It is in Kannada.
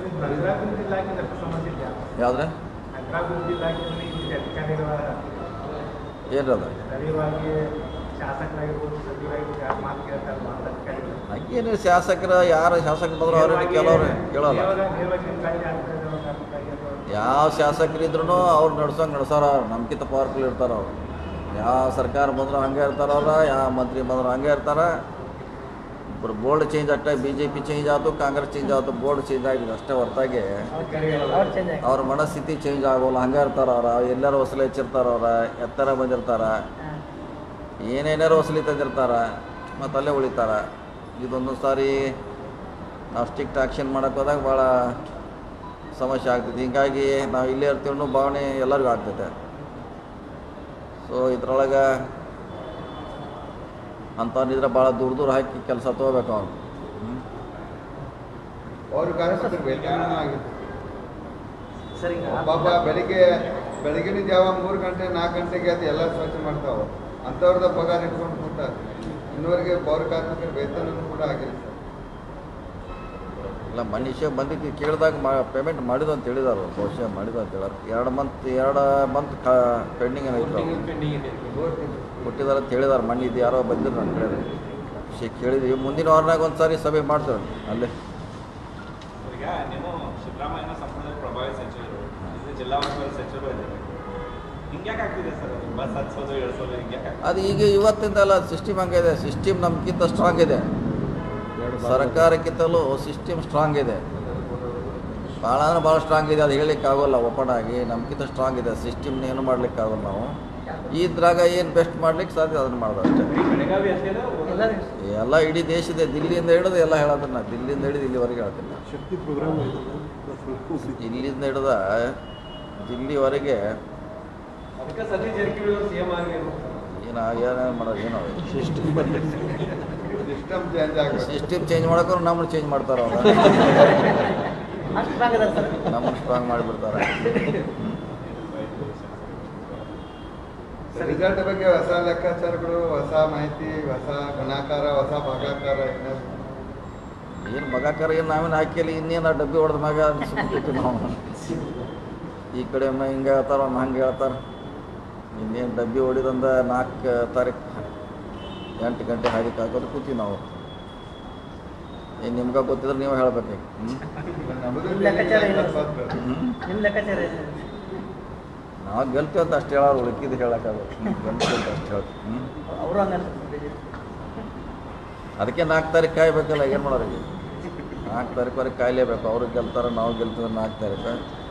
ನಗರಾಭಿವೃದ್ಧಿ ಇಲಾಖೆ ಸಮಸ್ಯೆ ಇದೆಯಾ ಯಾವುದ್ರೆ ನಗರಾಭಿವೃದ್ಧಿ ಇಲಾಖೆಯಲ್ಲಿ ಈ ಅಧಿಕಾರಿಗಳ ಏನದ ಸ್ಥಳೀಯವಾಗಿ ಶಾಸಕರಾಗಿರ್ಬೋದು ಸಚಿವರಾಗಿರ್ಬೋದು ಯಾರು ಮಾತು ಕೇಳ್ತಾರಲ್ಲ ಅಂತ ಅಧಿಕಾರಿಗಳು ಹಂಗೇನು ಶಾಸಕರು ಯಾರು ಶಾಸಕರು ಬಂದ್ರು ಅವ್ರಿಗೆ ಕೆಲವ್ರು ಕೇಳೋಲ್ಲ ನೇರವಾಗಿ- ನೇರವಾಗಿ ನಿಮ್ಗಾಗಿ ಆಗ್ತದೆ ಅನ್ನೋ ಕಾರಣಕ್ಕಾಗಿ ಅಥವಾ ಯಾವ ಶಾಸಕರಿದ್ರು ಅವ್ರು ನಡ್ಸೋಂಗೆ ನಡ್ಸೋರ ನಮ್ಕಿಂತ ಪವರ್ಫುಲ್ ಇರ್ತಾರ ಅವ್ರು ಯಾವ ಸರ್ಕಾರ ಬಂದ್ರು ಹಂಗೆ ಇರ್ತಾರ ಅವ್ರ ಯಾವ ಮಂತ್ರಿ ಬಂದ್ರು ಹಂಗೆ ಇರ್ತಾರ ಒಬ್ರು ಬೋರ್ಡ್ ಚೇಂಜ್ ಅಷ್ಟೇ ಬಿ ಜೆ ಪಿ ಚೇಂಜ್ ಆಯ್ತು ಕಾಂಗ್ರೆಸ್ ಚೇಂಜ್ ಆಯ್ತು ಬೋರ್ಡ್ ಚೇಂಜ್ ಆಗಿದೆ ಅಷ್ಟೇ ಹೊರತಾಗಿ ಅವ್ರು ಚೇಂಜ್ ಅವ್ರ ಮನಸ್ಥಿತಿ ಚೇಂಜ್ ಆಗೋಲ್ಲ ಹಂಗೆ ಇರ್ತಾರ ಅವ್ರ ಎಲ್ಲರೂ ಹೊಸಲು ಹೆಚ್ಚಿರ್ತಾರ ಅವ್ರ ಎತ್ತರ ಬಂದಿರ್ತಾರ ಏನೇನಾರು ಹೊಸಲಿ ತಂದಿರ್ತಾರ ಮತ್ತು ಅಲ್ಲೇ ಉಳಿತಾರ ಇದೊಂದು ಸಾರಿ ನಾವು ಸ್ಟ್ರಿಕ್ಟ್ ಆ್ಯಕ್ಷನ್ ಮಾಡಕ್ಕೆ ಹೋದಾಗ ಭಾಳ ಸಮಸ್ಯೆ ಆಗ್ತೈತಿ ಹೀಗಾಗಿ ನಾವು ಇಲ್ಲೇ ಇರ್ತೀವಿ ಅನ್ನೋ ಭಾವನೆ ಎಲ್ಲರಿಗೂ ಆಗ್ತೈತೆ ಸೊ ಇದ್ರೊಳಗೆ ಅಂಥವ್ನಿದ್ರೆ ಭಾಳ ದೂರ ದೂರ ಹಾಕಿ ಕೆಲಸ ತೊಗೋಬೇಕು ಅವ್ನು ಹ್ಮ್? ಅವ್ರ ಕಾರ್ಯಕರ್ತರು ವೇತನ ಆಗಿದೆ ಸರಿ ಪಾಪ ಬೆಳಿಗ್ಗೆ ಬೆಳಗಿನ ಜಾವ ಮೂರು ಗಂಟೆ ನಾಲ್ಕು ಗಂಟೆಗೆ ಅದು ಎಲ್ಲ ಸ್ವಚ್ಛ ಮಾಡ್ತಾವ ಅಂಥವ್ರದ ಪಗಾರ ಇಟ್ಕೊಂಡು ಕೂತಾರೆ ಇನ್ನೂವರೆಗೆ ಪೌರ ಕಾರ್ಮಿಕರ ವೇತನನೂ ಕೂಡ ಆಗಿಲ್ಲ ಸರ್ ಇಲ್ಲ ಮನುಷ್ಯ ಬಂದಿದ್ದು ಕೇಳಿದಾಗ ಮಾ ಪೇಮೆಂಟ್ ಮಾಡಿದ ಅಂತ ಹೇಳಿದಾರೆ ಅವ್ರು, ಬಹುಶಃ ಮಾಡಿದ ಅಂತ ಹೇಳಾರ ಎರಡು ಮಂತ್ ಎರಡು ಮಂತ್ ಕಾ ಪೆಂಡಿಂಗ್ ಏನೈತೆ ಕೊಟ್ಟಿದ್ದಾರೆ ಅಂತ ಹೇಳಿದಾರೆ ಮಣ್ಣು ಇದು ಯಾರೋ ಬಂದಿದ್ರು ನನ್ನ ಕಡೆ ವಿಷಯ ಕೇಳಿದ್ವಿ ಮುಂದಿನ ವಾರನಾಗ ಒಂದು ಸಾರಿ ಸಭೆ ಮಾಡ್ತೇವೆ ಅಲ್ಲೇ ಈಗ ನೀವು ಸಿದ್ದರಾಮಯ್ಯನ ಸಂಪೂರ್ಣ ಪ್ರಭಾವಿ ಸಚಿವರು ಇದು ಜಿಲ್ಲಾ ಉಸ್ತುವಾರಿ ಸಚಿವರು ಇದ್ದಾರೆ ಹಿಂಗ್ಯಾಕೆ ಆಗ್ತಿದೆ ಸರ್ ಅದು ಬಸ್ ಹತ್ಸೋದು ಇಳಿಸೋದು ಹಿಂಗ್ಯಾಕೆ ಆಗ್ತಿದೆ? ಅದು ಈಗ ಇವತ್ತಿಂದ ಅಲ್ಲ ಸಿಸ್ಟಮ್ ಹಂಗಿದೆ ಸಿಸ್ಟಮ್ ನಮ್ಗಿಂತ ಸ್ಟ್ರಾಂಗ್ ಇದೆ ಸರ್ಕಾರಕ್ಕಿಂತಲೂ ಸಿಸ್ಟಮ್ ಸ್ಟ್ರಾಂಗ್ ಇದೆ ಭಾಳ ಅಂದ್ರೆ ಭಾಳ ಸ್ಟ್ರಾಂಗ್ ಇದೆ ಅದು ಹೇಳಲಿಕ್ಕೆ ಆಗೋಲ್ಲ ಓಪನ್ ಆಗಿ ನಮ್ಗಿಂತ ಸ್ಟ್ರಾಂಗ್ ಇದೆ ಸಿಸ್ಟಮ್ನ ಏನು ಮಾಡ್ಲಿಕ್ಕೆ ಆಗೋಲ್ಲ ನಾವು ಇದ್ರಾಗ ಏನು ಬೆಸ್ಟ್ ಮಾಡ್ಲಿಕ್ಕೆ ಸಾಧ್ಯ ಅದನ್ನು ಮಾಡೋದು ಅಷ್ಟೇ ಬೆಳಗಾವಿ ಅಷ್ಟೇನಾ ಎಲ್ಲ ಇಡೀ ದೇಶದ ದಿಲ್ಲಿಯಿಂದ ಹಿಡಿದು ಎಲ್ಲ ಹೇಳೋದನ್ನ ನಾ ದಿಲ್ಲಿಯಿಂದ ಹಿಡಿದು ಇಲ್ಲಿವರೆಗೆ ಹೇಳ್ತೀನಿ ನಾನು. ಶಕ್ತಿ ಪ್ರೋಗ್ರಾಮ್ ಇಲ್ಲಿಂದ ಹಿಡಿದ ದಿಲ್ಲಿವರೆಗೆ ಅದಕ್ಕೆ ಸತೀಶ್ ಜಾರಕಿಹೊಳಿ ಅವರು ಸಿಎಂ ಆಗಿರೋ ಏನು ಏನೇನು ಮಾಡೋದು ಏನೋ ಸಿಸ್ಟಮ್ ಚೇಂಜ್ ಆಗಬೇಕು ಸಿಸ್ಟಮ್ ಚೇಂಜ್ ಮಾಡೋಕೆ ನಮ್ಮನ್ನು ಚೇಂಜ್ ಮಾಡ್ತಾರೆ ಅವ್ರು ನಮ್ಮನ್ನು ಸ್ಟ್ರಾಂಗ್ ಮಾಡಿಬಿಡ್ತಾರೆ ರಿಸಲ್ಟ್ ಬಗ್ಗೆ ಹೊಸ ಲೆಕ್ಕಾಚಾರಗಳು ಹೊಸ ಮಾಹಿತಿ ಹೊಸ ಗುಣಾಕಾರ ಹೊಸ ಭಾಗಾಕಾರ ಏನಾದ್ರು ಏನು ಮಗಾಕಾರ ಏನು ನಾವೇನು ಹಾಕಿಲ್ಲ ಇನ್ನೇನು ಆ ಡಬ್ಬಿ ಹೊಡೆದ ಮ್ಯಾಗ ಸುಮ್ಕಿರ್ತೀವಿ ನಾವು ಈ ಕಡೆ ಒಮ್ಮೆ ಹಿಂಗೆ ಹೇಳ್ತಾರೆ ಒಮ್ಮೆ ಹಂಗೆ ಹೇಳ್ತಾರೆ ಇನ್ನೇನು ಡಬ್ಬಿ ಹೊಡಿದಂದ ನಾಲ್ಕು ತಾರೀಕು ಎಂಟು ಗಂಟೆ ಹಾದಿಗೆ ಹಾಕೋದು ಕೂತೀವಿ ನಾವು ಏನು ನಿಮ್ಗೆ ಗೊತ್ತಿದ್ರೆ ನೀವು ಹೇಳ್ಬೇಕು ಹ್ಞೂ ನಮ್ಮದು ಲೆಕ್ಕಾಚಾರ ಏನು? ಹ್ಞೂ ನಿಮ್ಮ ಲೆಕ್ಕಾಚಾರ ಏನು? ನಾವು ಗೆಲ್ತೀವಿ ಅಂತ ಅಷ್ಟು ಹೇಳೋರು ಉಳ್ಕಿದ್ದು ಹೇಳೋಕ್ಕಾಗಲ್ಲ ಗೆಲ್ತೀವಿ ಅಂತ ಅಷ್ಟು ಹೇಳಿ ಹ್ಞೂ ಅವರು ಹಂಗಂತ ಅದಕ್ಕೆ ನಾಲ್ಕು ತಾರೀಕು ಕಾಯ್ಬೇಕಲ್ಲ ಏನು ಮಾಡೋರಿಗೆ ನಾಲ್ಕು ತಾರೀಕುವರೆಗೆ ಕಾಯಲೇಬೇಕು ಅವ್ರು ಗೆಲ್ತಾರೆ ನಾವು ಗೆಲ್ತೀವಿ ನಾಲ್ಕು ತಾರೀಕು